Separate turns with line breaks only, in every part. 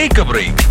take a break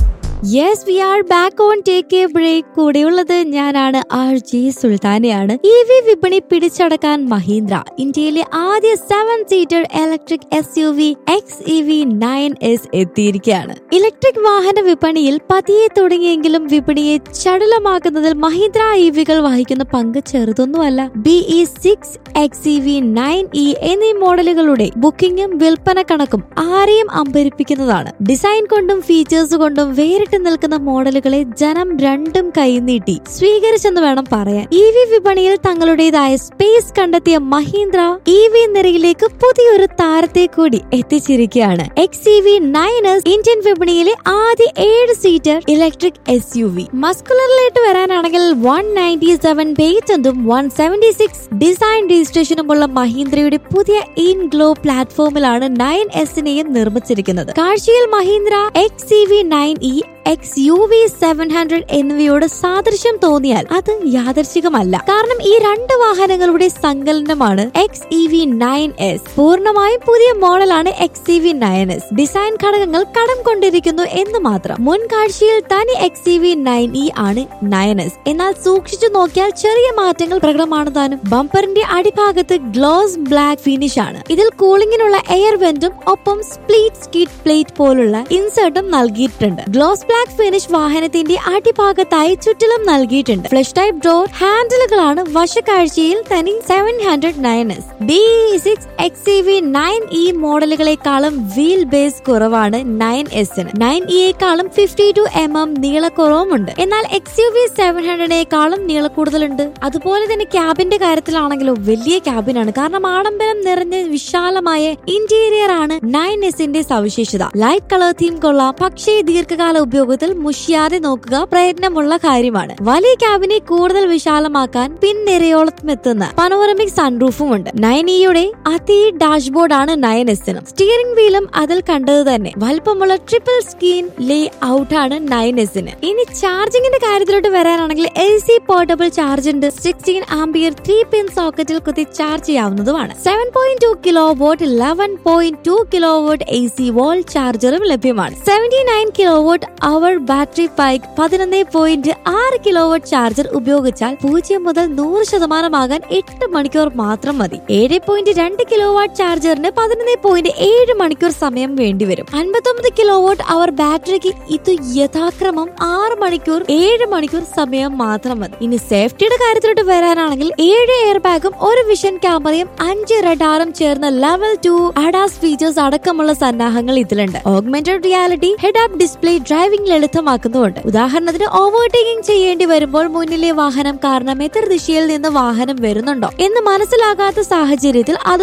yes we are back on take a break കൂടെയുള്ളത് ഞാനാണ് R G സുൽത്താനയാണ് E V വിപണി പിടിച്ചടക്കാൻ മഹീന്ദ്ര ഇന്ത്യയിലെ ആദ്യ seven seater electric S U V X E V nine S എത്തിയിരിക്കുകയാണ് electric വാഹന വിപണിയിൽ പതിയെ തുടങ്ങിയെങ്കിലും വിപണിയെ ചടുലമാക്കുന്നതിൽ മഹീന്ദ്ര ഇ വികൾ വഹിക്കുന്ന പങ്ക് ചെറുതൊന്നുമല്ല B E six X E V nine E എന്നീ മോഡലുകളുടെ ബുക്കിംഗും വിൽപ്പന കണക്കും ആരെയും അമ്പരിപ്പിക്കുന്നതാണ് ഡിസൈൻ കൊണ്ടും ഫീച്ചേഴ്സ് കൊണ്ടും വേറിട്ട് നിൽക്കുന്ന മോഡലുകളെ ജനം രണ്ടും കൈനീട്ടി സ്വീകരിച്ചെന്ന് വേണം പറയാൻ ഇ വി വിപണിയിൽ തങ്ങളുടേതായ സ്പേസ് കണ്ടെത്തിയ മഹീന്ദ്ര ഇ വി നിരയിലേക്ക് പുതിയൊരു താരത്തെ കൂടി എത്തിച്ചിരിക്കുകയാണ് X E V nine S Indian വിപണിയിലെ ആദ്യ ഏഴ് seater electric S U V മസ്കുലറിലേക്ക് വരാനാണെങ്കിൽ വൺ നയൻറ്റി സെവൻ പേറ്റന്റും വൺ സെവന്റി സിക്സ് ഡിസൈൻ രജിസ്ട്രേഷനുമുള്ള മഹീന്ദ്രയുടെ പുതിയ ഇൻ ഗ്ലോ പ്ലാറ്റ്ഫോമിലാണ് നയൻ എസിനെയും നിർമ്മിച്ചിരിക്കുന്നത് കാഴ്ചയിൽ Mahindra X C V nine E X U V seven hundred എന്നിവയോട് സാദൃശ്യം തോന്നിയാൽ അത് യാദർശികമല്ല കാരണം ഈ രണ്ട് വാഹനങ്ങളുടെ സങ്കലനമാണ് X E V nine S പൂർണ്ണമായും പുതിയ മോഡലാണ് X E V nine S design ഘടകങ്ങൾ കടം കൊണ്ടിരിക്കുന്നു എന്ന് മാത്രം മുൻ കാഴ്ചയിൽ തനി X E V nine E ആണ് നയൻ എസ് എന്നാൽ സൂക്ഷിച്ചു നോക്കിയാൽ ചെറിയ മാറ്റങ്ങൾ പ്രകടമാണ് താനും ബമ്പറിന്റെ അടിഭാഗത്ത് ഗ്ലോസ് ബ്ലാക്ക് ഫിനിഷ് ആണ് ഇതിൽ കൂളിംഗിനുള്ള എയർ വെന്റും ഒപ്പം സ്പ്ലീറ്റ് സ്കീറ്റ് പ്ലേറ്റ് പോലുള്ള ഇൻസേർട്ടും നൽകിയിട്ടുണ്ട് ഗ്ലോസ് ബ്ലാക്ക് ഫിനിഷ് വാഹനത്തിന്റെ അടിഭാഗത്തായി ചുറ്റിലും നൽകിയിട്ടുണ്ട് ഫ്ലഷ് ടൈപ്പ് ഡോർ ഹാൻഡിലുകളാണ് വശക്കാഴ്ചയിൽ തനി seven hundred nine S B six X C V nine E മോഡലുകളെക്കാളും വീൽ ബേസ് കുറവാണ് നയൻ എസിന് നയൻ ഇയേക്കാളും ഫിഫ്റ്റി ടു എം എം നീളക്കുറവുമുണ്ട് എന്നാൽ എക്സ് യു വി സെവൻ ഹൺഡ്രഡിനേക്കാളും നീള കൂടുതലുണ്ട് അതുപോലെ തന്നെ ക്യാബിന്റെ കാര്യത്തിലാണെങ്കിലോ വലിയ ക്യാബിനാണ് കാരണം ആഡംബരം നിറഞ്ഞ വിശാലമായ ഇന്റീരിയർ ആണ് നയൻ എസിന്റെ സവിശേഷത ലൈറ്റ് കളർ തീം കൊള്ളാം പക്ഷേ ദീർഘകാല ഉപയോഗത്തിൽ മുഷിയാതെ നോക്കുക പ്രയത്നമുള്ള കാര്യമാണ് വലിയ ക്യാബിനെ കൂടുതൽ വിശാലമാക്കാൻ പിൻനിരയോളം എത്തുന്ന പനോറമിക് സൺറൂഫും ഉണ്ട് നയൻ ഇയുടെ അതേ ഡാഷ്ബോർഡ് ആണ് നയൻ എസിനും സ്റ്റിയറിംഗ് വീലും അതിൽ കണ്ടത് തന്നെ വലുപ്പമുള്ള ട്രിപ്പിൾ സ്ക്രീൻ ലേ ഔട്ട് ആണ് നയൻ എസിന് ഇനി ചാർജിങ്ങിന്റെ കാര്യത്തിലോട്ട് വരാനാണെങ്കിൽ എ സി പോർട്ടബിൾ ചാർജ് ഉണ്ട് സിക്സ്റ്റീൻ ആംബിയർ ത്രീ പിൻ സോക്കറ്റിൽ കുത്തി ചാർജ് ചെയ്യാവുന്നതുമാണ് seven point two kilowatt eleven point two kilowatt A C wall ചാർജറും ലഭ്യമാണ് seventy nine kilowatt hour battery pack പതിനൊന്ന് പോയിന്റ് ആറ് കിലോ വോട്ട് ചാർജർ ഉപയോഗിച്ചാൽ പൂജ്യം മുതൽ നൂറ് ശതമാനമാകാൻ എട്ട് മണിക്കൂർ മാത്രം മതി ഏഴ് പോയിന്റ് രണ്ട് കിലോ വാട്ട് ചാർജറിന് പതിനൊന്ന് പോയിന്റ് ഏഴ് മണിക്കൂർ സമയം വേണ്ടിവരും അൻപത്തൊമ്പത് കിലോ വോട്ട് അവർ ബാറ്ററിക്ക് ഇത് യഥാക്രമം ആറ് മണിക്കൂർ ഏഴ് മണിക്കൂർ സമയം മാത്രം മതി ഇനി സേഫ്റ്റിയുടെ കാര്യത്തിലോട്ട് വരാനാണെങ്കിൽ ഏഴ് എയർ ബാഗും ഒരു വിഷൻ ക്യാമറയും അഞ്ച് റഡാറും ചേർന്ന ലെവൽ ടു അഡാസ് ഫീച്ചേഴ്സ് അടക്കമുള്ള സന്നാഹങ്ങൾ ഇതിലുണ്ട് augmented reality head up display driving ലളിതമാക്കുന്നുണ്ട് ഉദാഹരണത്തിന് ഓവർടേക്കിംഗ് ചെയ്യേണ്ടി വരുമ്പോൾ മുന്നിലെ വാഹനം കാരണം എതിർ ദിശയിൽ നിന്ന് വാഹനം വരുന്നുണ്ടോ എന്ന് മനസ്സിലാകാത്ത സാഹചര്യത്തിൽ അത്